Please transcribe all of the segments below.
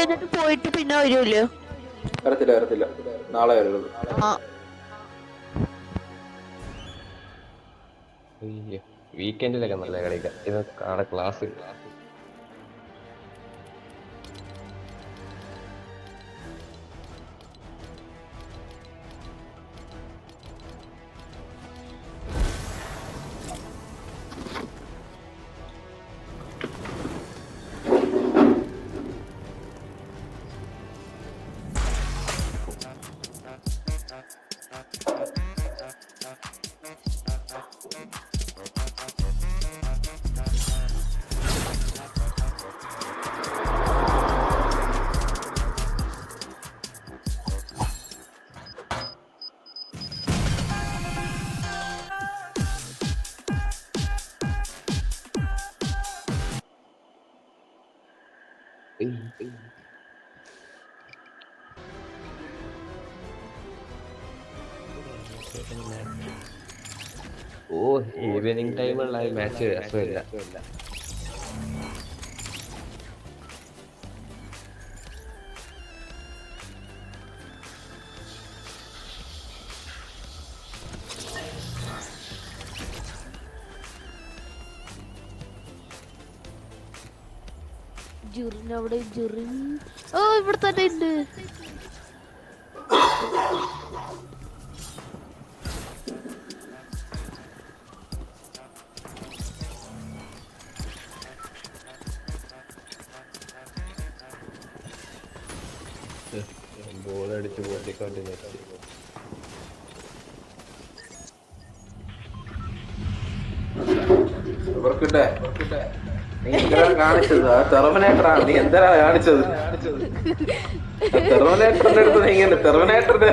കഴിഞ്ഞിട്ട് പോയിട്ട് പിന്നെ വരുമല്ലോ വരത്തില്ല വരത്തില്ല നാളെ വരുള്ളൂ ആ അയ്യോ വീക്കെൻഡിലൊക്കെ നല്ല കളിക്കാം ഇത് നാളെ ക്ലാസ് ഓ ഈവനിങ് ടൈമുള്ള മാച്ച് രസമില്ല ജുറിൻ അവിടെ ജുറിൻ ഓ ഇവിടെ തന്നെ ഉണ്ട് ബോൾ അടിച്ച് പൊട്ടിക്കൊണ്ട് നിർത്തി ഇവർക്കിട്ടെ നീ എന്തിനാ കാണിച്ചത് ആ ടെർമിനേറ്റർ ആണ് നീ എന്തിനാ കാണിച്ചത് ടെർമിനേറ്ററിന്റെ അടുത്ത് നീ ഇങ്ങനെ ടെർമിനേറ്ററിന്റെ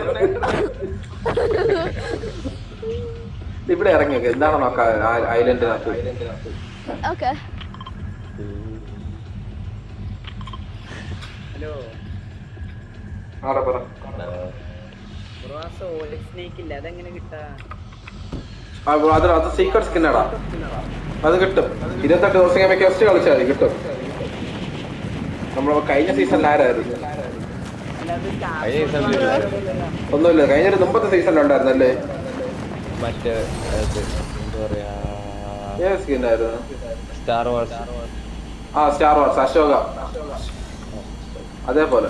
ഇവിടെ ഇറങ്ങി നോക്ക്. എന്താണ് നോക്കാം ഐലൻഡിനകത്ത് ഓക്കെ ഹലോ ആടെ പറ ബ്രോ ആ സോളിഡ് സ്നേക്ക് ഇല്ല അതെങ്ങനെ കിട്ടാ ആ, അത് അത് സീക്രട്ട് സ്കിന്നാടാ അത് കിട്ടും ഇരുപത്തെട്ട് ദിവസം കഴിയുമ്പോൾ ക്വസ്റ്റ് കളിച്ചാൽ മതി കിട്ടും നമ്മൾ കഴിഞ്ഞ സീസണിൽ ആരായിരുന്നു അല്ലാതെ കഴിഞ്ഞ season ഒന്നുമില്ല കഴിഞ്ഞ ഒരു മുമ്പത്തെ സീസണിൽ ഉണ്ടായിരുന്നല്ലേ മറ്റേ അത് എന്താ പറയാ ഏത് സ്കിന്നായിരുന്നു സ്റ്റാർ വാർസ് ആ സ്റ്റാർ വാർസ് അശോക അതേപോലെ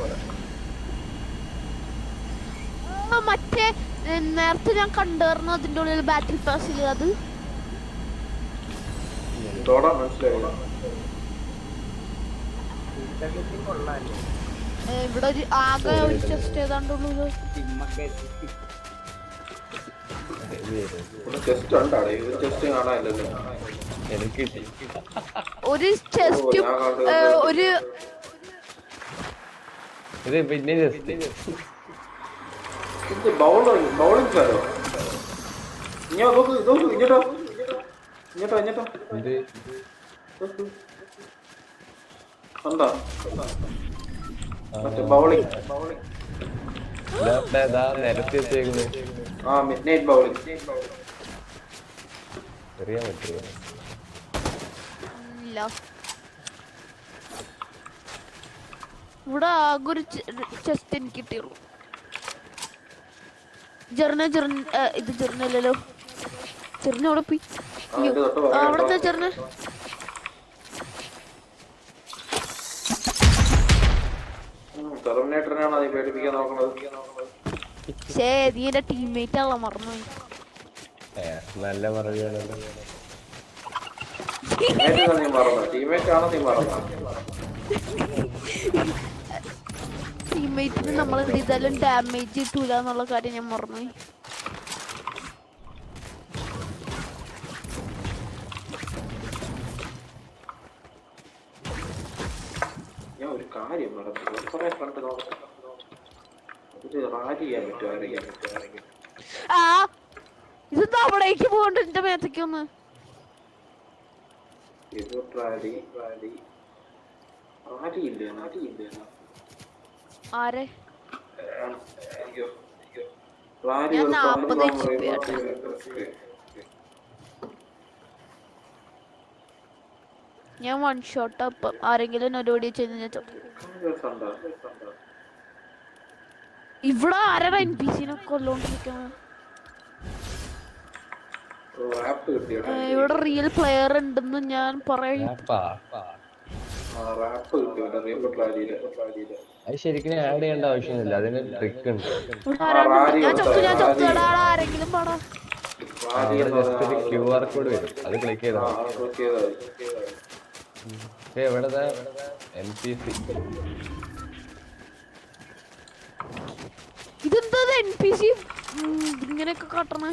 ആ, മറ്റേ ഏ, നേരത്തെ ഞാൻ കണ്ടുവരുന്നു അതിന്റെ ഉള്ളിൽ ബാറ്റിൽ പാസിൽ അത് ഇതോടെ മനസ്സിലായില്ല കൊള്ളാല്ലേ ഏ, ഇവിടെ ഒരു ആകെ ഒരു ചെസ്റ്റ് ഏതാണ്ടുള്ളൂ സിമ്മൊക്കെ ഇവിടെ ചെസ്റ്റ് ഉണ്ടാടേ ഇത് ചെസ്റ്റ് കാണാനില്ലല്ലോ എനിക്ക് കിട്ടി ഒരു ചെസ്റ്റും ഞാൻ കണ്ടത് ഒരു ഇത് പിന്നെ ജസ്റ്റ് ഇത് ബൗളിംഗ് ബൗളിംഗ് ഫെയറോ ഇങ്ങോ നോക്ക് നോക്ക് ഇങ്ങോട്ടോ ഇങ്ങോട്ടോ ഇങ്ങോട്ടോ ഇത് നോക്ക്. കണ്ടോ മറ്റേ ബൗളിംഗ് ബൗളിംഗ് ഇതാ ഇതാ, ഇതാ നിരത്തി വെച്ചേക്കുന്നത് ആ മിഡ് നൈറ്റ് ബൗളിംഗ് അറിയാൻ പറ്റുമോ ഇല്ല ഇവിടെ ആകെ ഒരു ചെസ്റ്റ് എനിക്ക് കിട്ടിയുള്ളൂ ജെറിന ജെറിൻ ഇത് ജെറിനല്ലോ ചെറിന അവിടെ പോയി ആ, ഇത് തൊട്ട് പറയാം അവിടെ കേട്ടോ. ചെറിന ടെർമിനേറ്ററിനാണ് നീ പേടിപ്പിക്കാൻ നോക്കണത് ശേ നീ എന്റെ ടീംമേറ്റ് ആണല്ലോ മറന്നു ഏ, നല്ല മറുപടിയാണല്ലോ ടീമേറ്റ് നീ മറന്നു ടീമേറ്റ് ആണോ നീ മറന്നു ടീംമേറ്റിന് നമ്മൾ എന്ത് ചെയ്താലും ഡാമേജ് കിട്ടൂല എന്നുള്ള കാര്യം ഞാൻ മറന്നു ഞാൻ ഒരു കാര്യം നടന്നു കുറെ കണ്ട് നോക്കാം ഇത് റാലി ചെയ്യാൻ പറ്റുമോ അറിയാൻ പറ്റുമോ അറിയാൻ ആ ഇത് അവിടേക്ക് പോകണ്ട എന്റെ മേത്തേക്ക് ഒന്ന് ഇത് റാലി റാലി റാലി ഇല്ലേ റാലി ഇല്ലേ ആരെ അയ്യോ അയ്യോ റാലി ഞാൻ ഒരു 40 സംഭവം HP പറയുമ്പോൾ ഞാൻ വൺ ഷോട്ട് അപ്പം ആരെങ്കിലും എന്നോട് ഓടി ചെയ്ത് ഞാൻ ചത്തു. രസമുണ്ടോ? ഇവിടെ ആരാണ് എൻ പി സിനെ കൊല്ലോണ്ടിരിക്കുന്നത് ഓ, റാപ്പ് കിട്ടിയോ ഇവിടെ റിയൽ പ്ലെയർ ഉണ്ടെന്ന് ഞാൻ പറയും ആപ്പാ. ആ റാപ്പ് കിട്ടിയോ റിയൽ റാലിയില് അത് ശരിക്കും ആഡ് ചെയ്യേണ്ട ആവശ്യമൊന്നുമില്ല അതിന് ട്രിക്ക് ഉണ്ട് ഇവിടെ ആരാണ്ട് ഞാൻ ചത്തു ഞാൻ ചത്തു എടാ, എടാ, ആരെങ്കിലും പറ റാലി അവിടെ എന്ന് ജസ്റ്റ് ഒരു പറഞ്ഞാൽ ക്യു ആർ കോഡ് വരും അത് ക്ലിക്ക് ചെയ്താൽ ആ, മതി click ചെയ്താൽ മതി. പക്ഷേ ഇവിടെ എൻ പി സി ഇതെന്താ എൻ പി സി ഇങ്ങനെയൊക്കെ കാട്ടണേ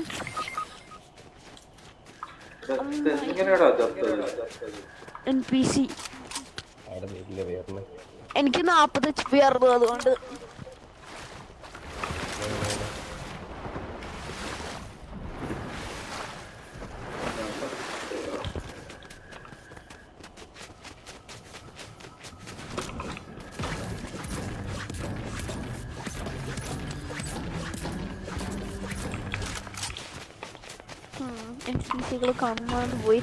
ഇത് എങ്ങനെയാടാ ചത്തത് എൻ പി സി അവിടെ വലിയ വേർന്ന് എനിക്ക് നാപ്പത് എച്ച് പി ആയിരുന്നു അതുകൊണ്ട് എൻ പി സികൾ കാണാണ്ട് പോയി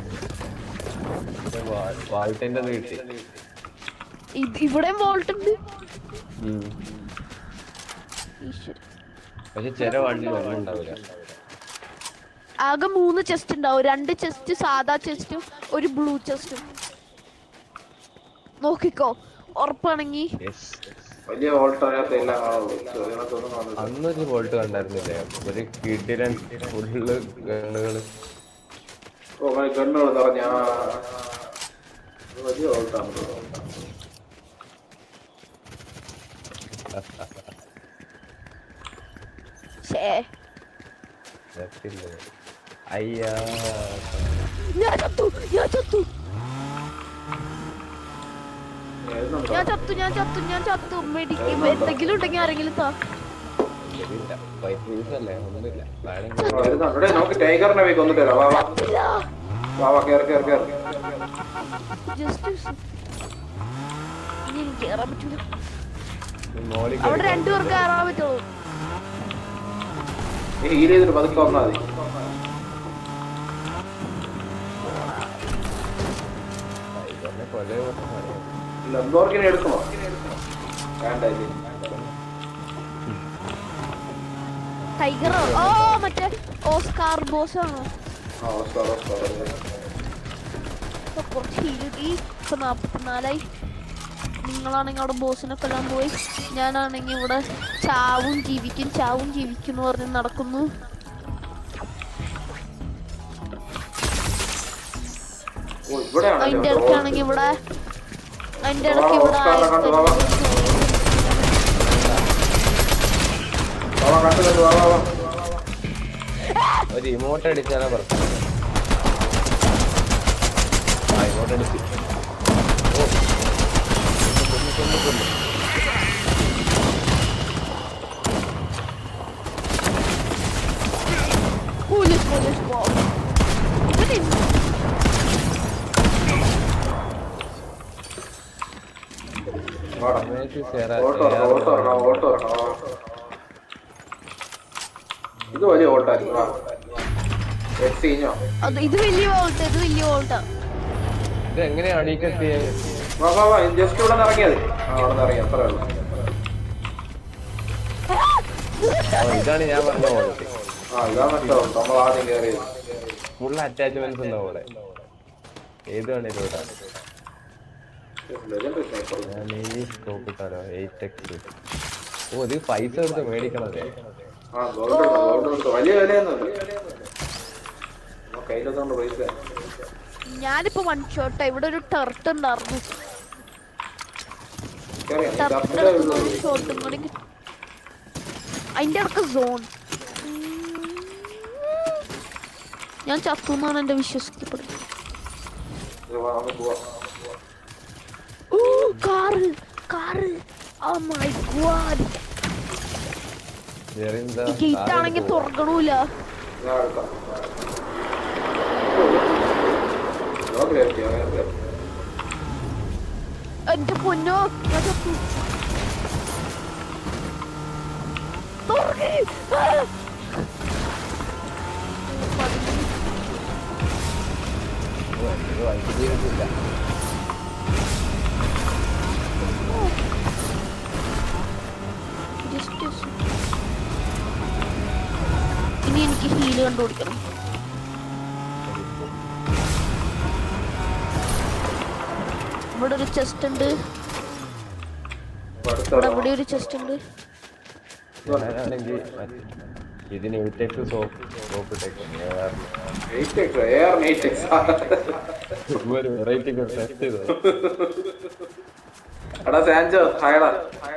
വാൾട്ടിന്റെ കിട്ടി ഇത് ഇവിടെയും വോൾട്ട് ഉണ്ട് ഉം. ഈശ്വര പക്ഷെ ചില വണ്ടി ഒന്നും ഉണ്ടാവില്ല ആകെ മൂന്ന് ചെസ്റ്റ് ഉണ്ടാവും രണ്ട് ചെസ്റ്റ് സാധാ ചെസ്റ്റും ഒരു ബ്ലൂ ചെസ്റ്റും നോക്കിക്കോ ഉറപ്പാണെങ്കി യെസ് വലിയ വോൾട്ട് അതിനകത്ത് എല്ലാം കാണുള്ളൂ അതിനകത്തൊന്നും കാണില്ല അന്നൊരു വോൾട്ട് കണ്ടായിരുന്നില്ലേ ഒരു കിടിലൻ ഫുള്ള് ഗണ്ണുകള് ഓ ഗണ്ണുകൾ നിറഞ്ഞ ആ, ഇത് വലിയ വോൾട്ടാണ് ഷേ രസമില്ല. അയ്യാ ഞാൻ ചത്തു ഞാൻ ചത്തു വരുന്നുണ്ടോ ഞാൻ ചത്തു ഞാൻ ചത്തു ഞാൻ ചത്തു മെഡിക്ക് എന്തെങ്കിലും ഉണ്ടെങ്കിൽ ആരെങ്കിലും താ ശരിയില്ല വൈറ്റ് ന്യൂസ് അല്ലേ ഒന്നുമില്ല ആ, വേണമെങ്കിൽ വരുന്നുണ്ട് ഇവിടെ നമുക്ക് ടൈഗറിനെ പോയി കൊന്നിട്ട് വരാം വാ വാ ഇല്ല വാ വാ കേറി കേറി കേറി ജസ്റ്റ് ഇനി എനിക്ക് കയറാൻ പറ്റൂല മോളിൽ അവിടെ രണ്ടുപേർക്ക് കയറാൻ പറ്റുള്ളൂ നീ ഹീൽ ചെയ്തിട്ട് പതുക്കെ വന്നാൽ മതി കൊലയോ ലംബോർഗിനെ എടുക്കണോ വേണ്ട ഇല്ലേ. ടൈഗർ ഓ മറ്റേ ഓസ്കാർ ബോസ് ആണോ ആ ഓസ്കാർ ഓസ്കാർ ഇപ്പൊ കുറച്ച് ഹീലിട്ടി ഇപ്പൊ നാപ്പത്തിനാലായി നിങ്ങളാണെങ്കിൽ അവിടെ ബോസിനെ കൊല്ലാൻ പോയി ഞാനാണെങ്കിൽ ഇവിടെ ചാവും ജീവിക്കും ചാവും ജീവിക്കും എന്ന് പറഞ്ഞ് നടക്കുന്നു ഓ ഇവിടെയാണ് അതിന്റെ ഇടയ്ക്കാണെങ്കിൽ ഇവിടെ അതിന്റെ ഇടയ്ക്ക് ഇവിടെ ഓസ്കാറിനെ കണ്ടു വാ വാ വാ വാ കണ്ടു കണ്ടു വാ വാ വാ ഒരു ഇമോട്ട് അടിച്ചാലാ പറഞ്ഞു ആ ഇമോട്ട് അടിച്ച് ഓ കൊന്നു കൊന്നു കൊന്നു പോലീസ് പോലീസ് പോ ഇവനെ വാടാ സമയത്ത് ചേരാ ഓട്ടോ ഇറക്കണം ഓട്ടോ ഇറക്കണം ഓട്ടോ ഇറക്കണം വാ. ഇത് വലിയ ഓട്ടായിരിക്കും വാ എക്സ് കഴിഞ്ഞോ അത് ഇത് വലിയ വോൾട്ട് ഇത് വലിയ വോൾട്ടാ ഇത് എങ്ങനെയാ അടിക്കെത്തിയേ വാ വാ വാ ജസ്റ്റ് ഇവിടെ നിന്ന് ഇറങ്ങിയാൽ മതി ആ അവിടെ നിന്ന് ഇറങ്ങി അത്രേ ഉള്ളൂ ഓ, ഇതാണ് ഞാൻ പറഞ്ഞ ക്വാളിറ്റി ആ ഇതാ മറ്റോ നമ്മൾ ആദ്യം കയറിയത് ഫുൾ അറ്റാച്ച്മെന്റ്സ് ഉണ്ടാവും അവിടെ ഏത് വേണേലും ഇടാം ലെജൻഡറി സ്നൈപ്പർ ഞാൻ ഈ സ്കോപ്പ് ഇട്ടാലോ എയ്റ്റ് എക്സ് ഓ ഇത് പൈസ കൊടുത്ത് മേടിക്കണതേ ആ ഗോൾഡ് എടുത്തോ, ഗോൾഡ് എടുത്തോ. വലിയ വിലയൊന്നുമില്ല നമ്മ കയ്യിലെത്തോണ്ട് പൈസ ഞാനിപ്പോ വൺ ഷോട്ടാ ഇവിടെ ഒരു ടെർട്ട് ഉണ്ടായിരുന്നു കേറിയോ? ഈ ടെർട്ടിന്റെ ഡസ്റ്റിന്റെ അടുത്ത് ഇത് ഒരു ഷോട്ടും കൂടി കിട്ടി. അതിന്റെ അടുക്ക് സോൺ ഞാൻ ചത്തു എന്നാണ് എന്റെ വിശ്വസിക്കപ്പെടുന്നത് ഇത് വാ, നമുക്ക് പോവാം. ഓ car car oh my god ചെറിയ ഈ ഗേറ്റ് ആണെങ്കിൽ തുറക്കണൂല ഞാൻ എടുക്കാം. ലോ ഗ്രാവിറ്റി, ആ, ഗ്രാവിറ്റി. എന്റെ പൊന്നോ ഞാൻ ചത്തു തുറക്ക്. ആ. ഓ, പതിനൊന്ന്. ഓ, ഇത് വണ്ടി ചെയ്തിട്ടില്ല. ജസ്റ്റ് ഇനി എനിക്ക് ഹീല് കണ്ടുപിടിക്കണം ഇവിടെ ഒരു ചെസ്റ്റ് ഉണ്ട് ഇവിടെ ഇവിടെ ഒരു ചെസ്റ്റ് ഉണ്ട് ഞാനാണെങ്കി മറ്റേ ഇതിന് എയ്റ്റെക്സ് സോപ്പ് സോപ്പ് ഇട്ടേക്കും ഒരു വെറൈറ്റി ടെസ്റ്റ് ചെയ്തത് എടാ സാൻജോ ഹായടാ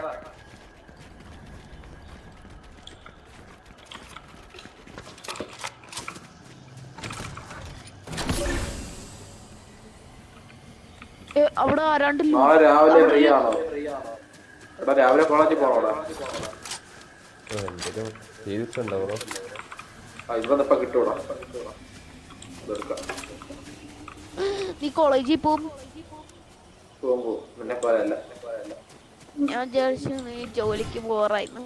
ഏ, അവിടെ ആരാണ്ടില്ല നാളെ രാവിലെ ഫ്രീ ആണോ എടാ രാവിലെ കോളേജിൽ പോണോടാ എന്തെങ്കിലും സീരീസ് ഉണ്ടോ ബ്രോ ആ ഇവിടെ ഇപ്പൊ കിട്ടൂടാ ഇതെടുക്കാം നീ കോളേജിൽ പോകും പോകുമ്പോ പിന്നെ പോരല്ല ഞാൻ വിചാരിച്ചു നീ ജോലിക്ക് പോറായിരുന്നു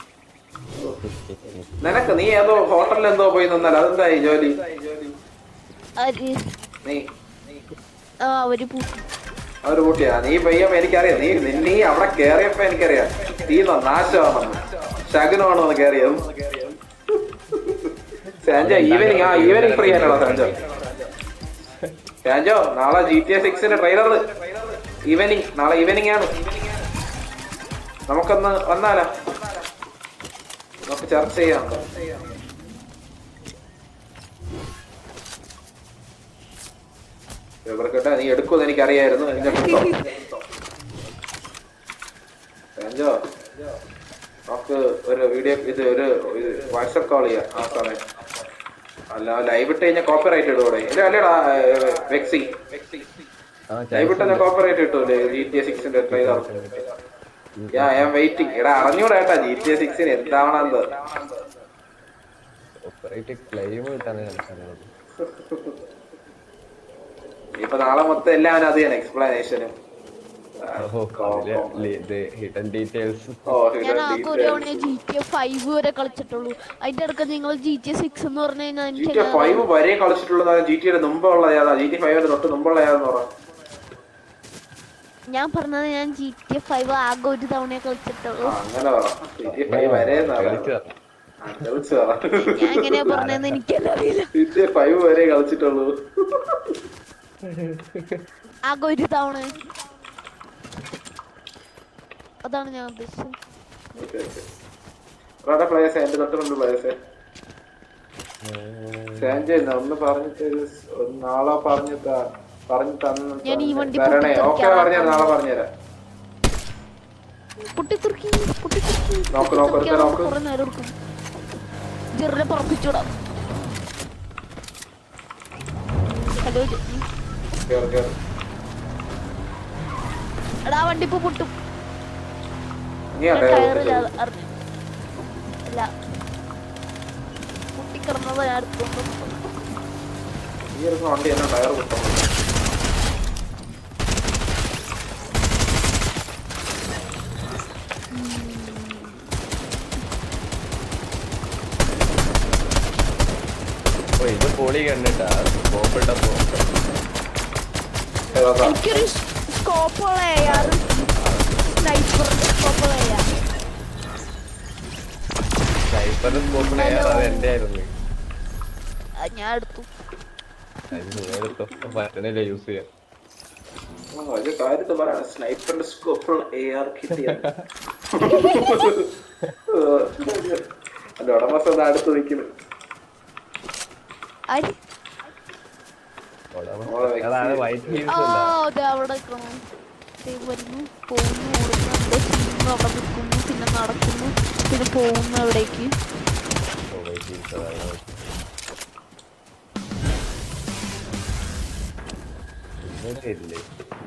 നിനക്ക് നീ ഏതോ ഹോട്ടലിൽ എന്തോ പോയി നിന്നാൽ അതെന്തായി ജോലി ആര് നീ ആ അവര് പൂട്ടി അവര് കൂട്ടിയാ നീ പയ്യപ്പോ എനിക്കറിയാം നീ നി- നീ അവിടെ കേറിയപ്പോ എനിക്കറിയാം തീന്നോ നാശമാണെന്ന് ശകുനമാണെന്ന് കേറിയത് സാൻജോ ഈവനിങ് ആ ഈവനിങ് ഫ്രീ ആണോ സാൻജോ സാൻജോ നാളെ ജി ടി എ സിക്സിന്റെ ട്രെയിലർ ഈവനിങ് നാളെ ഈവനിങ് ആണ് നമുക്കൊന്ന് വന്നാലോ നമുക്ക് ചർച്ച ചെയ്യാം ഇവിടെ കേട്ടാ നീ എടുക്കുമെന്ന് എനിക്കറിയായിരുന്നു എന്റെ എടുത്തോ. സാൻജോ നമുക്ക് ഒരു വീഡിയോ ഇത് ഒരു വാട്സപ്പ് കോൾ ചെയ്യാം ആ സമയം അല്ല ലൈവ് ഇട്ട് കഴിഞ്ഞാൽ കോപ്പറേറ്റ് ഇടൂടെ ഇല്ല അല്ലേടാ വെക്സി ആ ലൈവ് ഇട്ട് കഴിഞ്ഞാൽ കോപ്പറേറ്റ് കിട്ടൂലേ ജി ടി എ സിക്സിന്റെ trailer yeah I am waiting എടാ അറിഞ്ഞൂടാ ഏട്ടാ ജി ടി എ സിക്സിന് എന്താണെന്ന് ഓപ്പറേറ്റ് ക്ലെയിം കിട്ടാൻ കളിക്കുന്നത് ഇപ്പൊ നാളെ മൊത്തം എല്ലാവരും അത് ചെയ്യാൻ എക്സ്പ്ലനേഷനും ഓ അതില് ഇത് ഹിഡൻ ഡീറ്റെയിൽസ് ഓ ഞാൻ ആകെ ഒരു തവണ ജി ടി എ ഫൈവ് വരെ കളിച്ചിട്ടുള്ളൂ അതിന്റെ ഇടയ്ക്ക് നിങ്ങൾ ജി ടി എ സിക്സ് എന്ന് പറഞ്ഞു കഴിഞ്ഞാൽ ജി എനിക്ക് ടി ഫൈവ് വരെ കളിച്ചിട്ടുള്ളത് ജി ടിയുടെ മുമ്പുള്ള ഏതാ ജി ടി ഫൈവിന്റെ തൊട്ട് മുമ്പുള്ള ഏതാന്ന് പറ ഞാൻ പറഞ്ഞത് ഞാൻ ജി ടി എ ഫൈവ് ആകെ ഒരു തവണ കളിച്ചിട്ടുള്ളൂ ആ, അങ്ങനെ പറ ജി ടി ഫൈവ് വരെ കളിച്ചതാ കളിച്ചു പറ ഞാൻ എങ്ങനെയാ പറഞ്ഞതെന്ന് എനിക്കറിയില്ല ജി ടി ഫൈവ് വരെ കളിച്ചിട്ടുള്ളൂ ആകെ ഒരു തവണ അതാണ് ഞാൻ ഉദ്ദേശിച്ചത് പ്ലേസ് എന്റെ തൊട്ട് മുമ്പ് പ്ലേസ് സാൻജെ ഒന്ന് പറഞ്ഞിട്ട് ഒരു സ് ഒരു നാളെ പറഞ്ഞു ത- പറഞ്ഞു തന്നു ഞാൻ ഈ വണ്ടി തരണേ ഓക്കെ പൊട്ടിത്തെറിക്കാൻ പറഞ്ഞുതരാം നാളെ പറഞ്ഞുതരാം പൊട്ടിത്തുറുക്കി പൊട്ടിത്തുറുക്കി നോക്ക്, നോക്ക്, എടുത്ത് നോക്ക്. കുറെ നേരം എടുക്കും ജെറിനെ പറപ്പിച്ചുവിടാം ഹലോ ജെന്നി. കേറ് കേറ് എടാ വണ്ടി ഇപ്പൊ പൊട്ടും നീ ഞാൻ അടയാളം ടയറില്ല പൊട്ടിച്ചത്. അറിഞ്ഞു അല്ല പൊട്ടിക്കിടന്നത് ഞാൻ എടുത്തോണ്ട് ഈ ഒരു വണ്ടി എന്നാ ടയർ പൊട്ടും ഓ ഇത് പൊളി കണ്ടിട്ടാ പോപ്പെട്ടപ്പോ ഏതാ എനിക്കൊരു സ്കോപ്പുള്ള എയാർ സ്നൈപ്പറിന്റെ സ്കോപ്പുള്ള എയാർ സ്നൈപ്പറും സ്കോപ്പിന് അത് എന്റെ ആയിരുന്നു ഞാൻ എടുത്തു അത് നീ എടുത്തോ പറ്റണില്ല യൂസ് ചെയ്യാൻ ആ, ഒരു കാര്യത്ത് പറയാണ് സ്നൈപ്പറിന്റെ സ്കോപ്പുള്ള എ ആർ കിട്ടിയത് അല്ല ഉടമസ്ഥ ഒന്ന് അടുത്ത് നിൽക്കുന്നു ആര് അതാണ് വൈറ്റ് ഹീൽസ് ആ അല്ല അതെ അവിടെ നിൽക്കണം ദേ വരുന്നു പോകുന്നു ഓടുന്നു അവിടെ ചെയ്യുന്നു അവിടെ നിൽക്കുന്നു പിന്നെ നടക്കുന്നു പിന്നെ പോകുന്നു എവിടേക്ക് ഓ വൈറ്റ് ഹീൽസ് അതാണ് ഇവിടെ ഇല്ലേ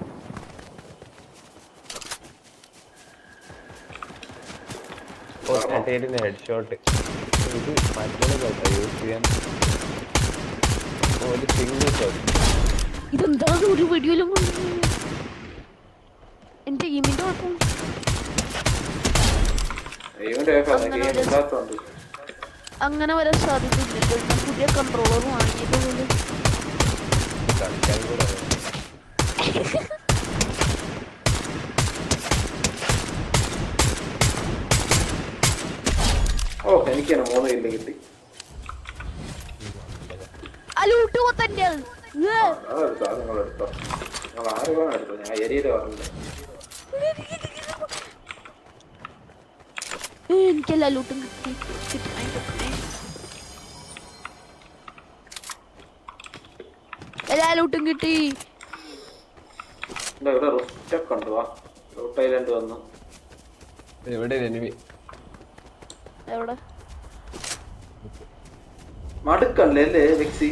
ഓ ടേറ്റിന് ഹെഡ് ഷോട്ട് ഇത് മറ്റേ കേട്ടോ യൂസ് ചെയ്യാൻ ഓ, ഒരു സിംഗിൾ ഷോട്ട് ഇതെന്താണ് ഒരു വീഡിയോയിലും കൊണ്ട് എന്റെ ഗെയിമിന്റെ കുഴപ്പം ദൈവന്റെ ഇല്ലാത്തതുണ്ട് അങ്ങനെ വരാൻ സാധ്യതയില്ല ഞാൻ പുതിയ കൺട്രോളർ വാങ്ങിയത് പോലും കളിക്കാൻ കൂടെ അറിയാം. ഓ എനിക്ക് തന്നെ മൂന്ന് കില്ല് കിട്ടി ആ ലൂട്ട് കൊത്തന്റെ അതെടുത്തോ അത് നിങ്ങൾ എടുത്തോ നിങ്ങൾ ആര് വേണം എടുത്തോ ഞാൻ ഏരിയയിൽ പറഞ്ഞില്ല എനിക്കെല്ലാ ലൂട്ടും കിട്ടി കിട്ടി കിട്ടി. എല്ലാ ലൂട്ടും കിട്ടി എന്താ ഇവിടെ റിസ്റ്റൊക്കെ ഉണ്ട് വാ റൂട്ട് ഐലൻഡ് വന്നു എവിടെ എനിമി എവിടെ മടുക്കല്ലേ അല്ലേ വെക്സി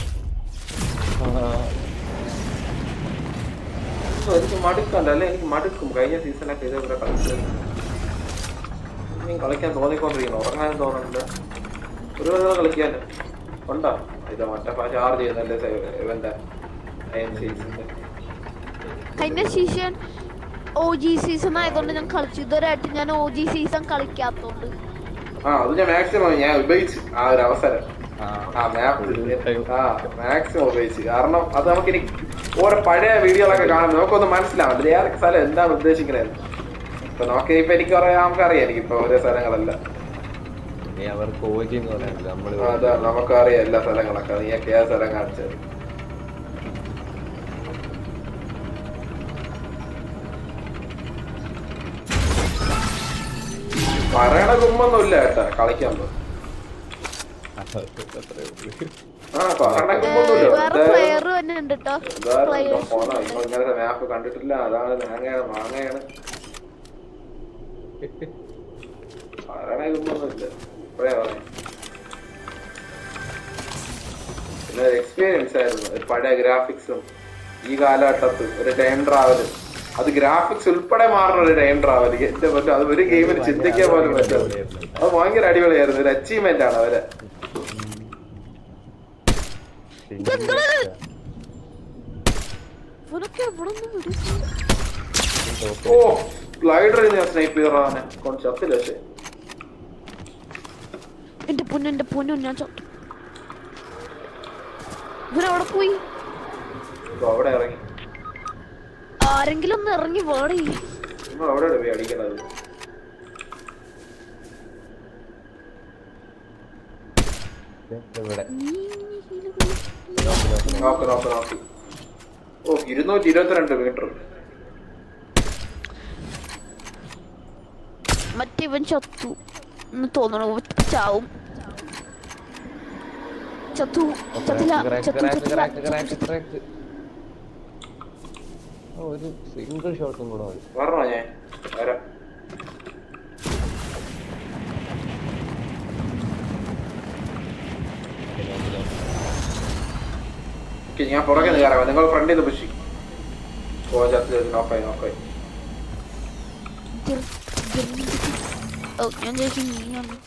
ഓ, എനിക്ക് മടുക്കണ്ട അല്ലേ എനിക്ക് മടുക്കും കഴിഞ്ഞ സീസണൊക്കെ ഇതേപോലെ കളിച്ചത് ഇനിയും കളിക്കാൻ തോന്നിക്കൊണ്ടിരിക്കുന്നു ഉറങ്ങാനും തോന്നുന്നില്ല ഒരു കളി കളിക്കാല്ലോ ഉണ്ടോ ഇത് മറ്റേ ചാർജ് ചെയ്യുന്നല്ലേ ഇവന്റെ അയൻ സീസണിന്റെ കഴിഞ്ഞ സീസൺ ഒ ജി സീസൺ ആയതുകൊണ്ട് ഞാൻ കളിച്ചു ഇതുവരെയായിട്ട് ഞാൻ ഒ ജി സീസൺ കളിക്കാത്തോണ്ട് ആ അത് ഞാൻ മാക്സിമം ഞാൻ ഉപയോഗിച്ചു ആ ഒരു അവസരം ആ ആ മാപ്പ് ആ മാക്സിമം ഉപയോഗിച്ചു കാരണം അത് നമുക്ക് ഇനി ഓരോ പഴയ വീഡിയോകളൊക്കെ കാണുമ്പോൾ നമുക്കൊന്ന് മനസ്സിലാവും ഇതിൽ ഏതൊക്കെ സ്ഥലം എന്താണ് ഉദ്ദേശിക്കുന്നത് ഇപ്പൊ നമുക്ക് ഇപ്പൊ എനിക്ക് പറയാം നമുക്കറിയാം എനിക്കിപ്പോ ഓരോ സ്ഥലങ്ങളല്ല ഇനി അവർക്ക് ഓജി എന്ന് പറയാനില്ല നമ്മള് അതാ നമുക്കറിയാം എല്ലാ സ്ഥലങ്ങളൊക്കെ നീയൊക്കെ ഏത് സ്ഥലം കാണിച്ചത് പറയണ കുമ്പൊന്നുമില്ല കേട്ടാ കളിക്കുമ്പോ അത്രേ ഉള്ളൂ. ആ പറയണ കുമ്പൊന്നുമില്ല വേറെ പ്ലെയർ തന്നെ ഉണ്ട് കേട്ടോ ഇതാ പോണോ നിങ്ങൾ ഇങ്ങനത്തെ മാപ്പ് കണ്ടിട്ടില്ല അതാണ് മാങ്ങയാണ് മാങ്ങയാണ് പറയണ കുമ്പൊന്നുമില്ല ഇപ്പഴേ പറയാം പിന്നെ എക്സ്പീരിയൻസ് ആയിരുന്നു ഒരു പഴയ ഗ്രാഫിക്സും ഈ കാലഘട്ടത്ത് ഒരു ടൈം ട്രാവലും അത് ഗ്രാഫിക്സ് ഉൾപ്പെടെ മാറുന്ന ഒരു ടൈം ട്രാവൽ എന്റെ പറ്റും അത് ഒരു ഗെയിമിന് ചിന്തിക്കാൻ പോലും പറ്റും അത് ഭയങ്കര അടിപൊളിയായിരുന്നു ഒരു അച്ചീവ്മെന്റ് ആണ് അവരെ പിന്നെ ഇവനൊക്കെ എവിടെ നിന്ന് വിടും top ഓ ഗ്ലൈഡറിൽ ഞാൻ സ്നൈപ്പ് ചെയ്തറാനെ കൊണ്ട് ചത്തില്ല പക്ഷേ എന്റെ പൊന്നു എന്റെ പൊന്നു ഞാൻ ചത്തു ഇവനവിടെ പോയി ഇപ്പൊ അവിടെ ഇറങ്ങി ആരെങ്കിലും ഒന്ന് ഇറങ്ങി വേടി നിങ്ങൾ അവിടെ പോയി അടിക്കണത് ഇവിടെ നോക്ക് നോക്ക് നോക്ക് ഓ ഇരുന്നൂറ്റി ഇരുപത്തിരണ്ട് മീറ്റർ മറ്റേവൻ ചത്തു എന്ന് തോന്നണു ചാവും ചത്തു ചത്തില്ല ചത്തു ചത്തില്ല ചത്തു. ഒരു സിംഗിൾ ഷോട്ടും കൂടെ മതി പറഞ്ഞോ ഞാൻ വരാം ഓക്കേ, ഞാൻ പുറകെ നിന്ന് കയറാം നിങ്ങൾ ഫ്രണ്ടിൽ നിന്ന് പുഷി ഓ ചത്ത് നോക്കായി നോക്കായി ജെർ- ജെർമനി. ഓ ഞാൻ ചോദിച്ചു നീയാണ്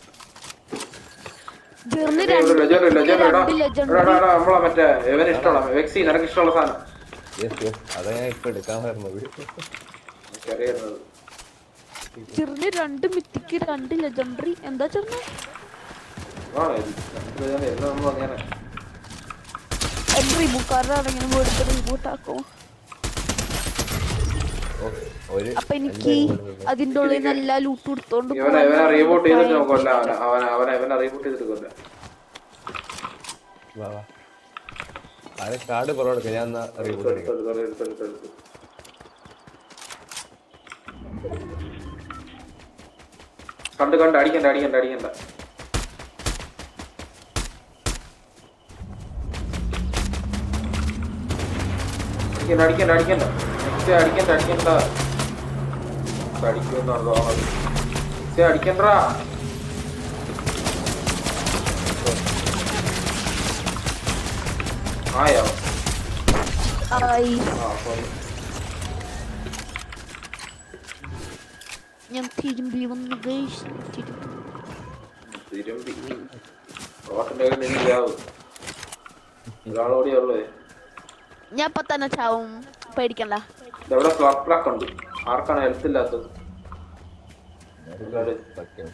ജെർമനി രണ്ട് ലെജൻഡ് ലെജൻഡ് എടാ രണ്ട് എടാ legend. എടാ, എടാ നമ്മളെ മറ്റേ ഇവന് ഇഷ്ടമുള്ള വെക്സി നിനക്ക് ഇഷ്ടമുള്ള സാധനം യെസ് യെസ് അതാ ഞാൻ ഇപ്പൊ എടുക്കാൻ വരുന്നത് എനിക്കറിയുന്നത് ജെർമനി രണ്ട് മിത്തിക്ക് രണ്ട് ലെജൻഡറി എന്താ ചെറിയ ആണോ ഇത് രണ്ട് legend എന്ന് നമ്മൾ അങ്ങനെ എന്റെ റീബൂക്കാരനാണെങ്കിലും എടുത്ത് റീബൂട്ട് ആക്കും ഓ, ഒരു അപ്പൊ എനിക്ക് അതിന്റെ ഉള്ളിൽ നിന്ന് എല്ലാ ലൂട്ടും എടുത്തോണ്ട് ഇവനെ ഇവനെ പോകാൻ റീബൂട്ട് ചെയ്തിട്ട് plan നമുക്ക് കൊല്ലാം അവനെ അവനെ അവനെ ഇവനെ റീബൂട്ട് ചെയ്തിട്ട് കൊല്ലാം വാ, വാ. അത് കാർഡ് പുറം എടുക്കാം ഞാൻ എന്നാ റീബൂട്ട് എടുത്ത് അടിക്കാം എടുത്ത് എടുത്ത് എടുത്ത് എടുത്ത്. കണ്ട് കണ്ട് അടിക്കണ്ട അടിക്കണ്ട അടിക്കണ്ട അടിക്കണ്ട അടിക്കണ്ട അടിക്കണ്ട നെക്സ്റ്റ് അടിക്കണ്ട അടിക്കണ്ട അടിക്കുമെന്നാണ് തോന്നുന്നത് നെക്സ്റ്റ് അടിക്കണ്ടാ ആയോ ആയി ആ അപ്പം ഞാൻ തിരുമ്പി വന്നു ഗൈസ് തിരുമ്പി തിരുമ്പി റോട്ടിന്റെ കയ്യിൽ നിന്നില്ലാവും ഒരാളോടെ ഉള്ളേ ഞാൻ ഇപ്പൊ തന്നെ ചാവും പേടിക്കണ്ട ഇതെവിടെ സ്ലോട്ട് പ്ലാക്ക് ഉണ്ട് ആർക്കാണ് ഹെൽത്ത് ഇല്ലാത്തത് എല്ലാവരും സത്യം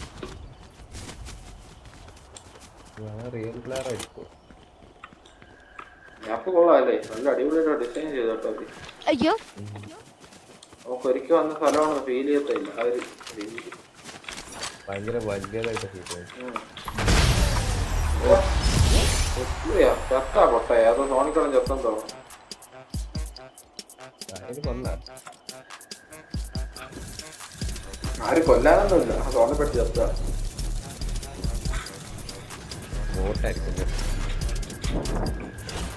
ഞാൻ റിയൽ പ്ലെയർ ആയിരിക്കും മാപ്പ് കൊള്ളാമല്ലേ നല്ല അടിപൊളിയായിട്ട് ഡിസൈൻ ചെയ്തു കേട്ടോ അവര് അയ്യോ നമുക്ക് ഒരിക്കൽ വന്ന സ്ഥലമാണ് ഫീൽ ചെയ്യത്തില്ല ആ ഒരു രീതി ഭയങ്കര വലിയതായിട്ട് ഫീൽ ഉം. ഓ, ഒത്തിരിയാ. ചത്താ പൊട്ടേ അതോ തോണിക്കളം ചത്തം തോന്നും അതിന് കൊന്ന ആരും കൊല്ലാനൊന്നുമില്ല ആ തോന്നപ്പെട്ട് ചത്ത ബോട്ടായിരിക്കും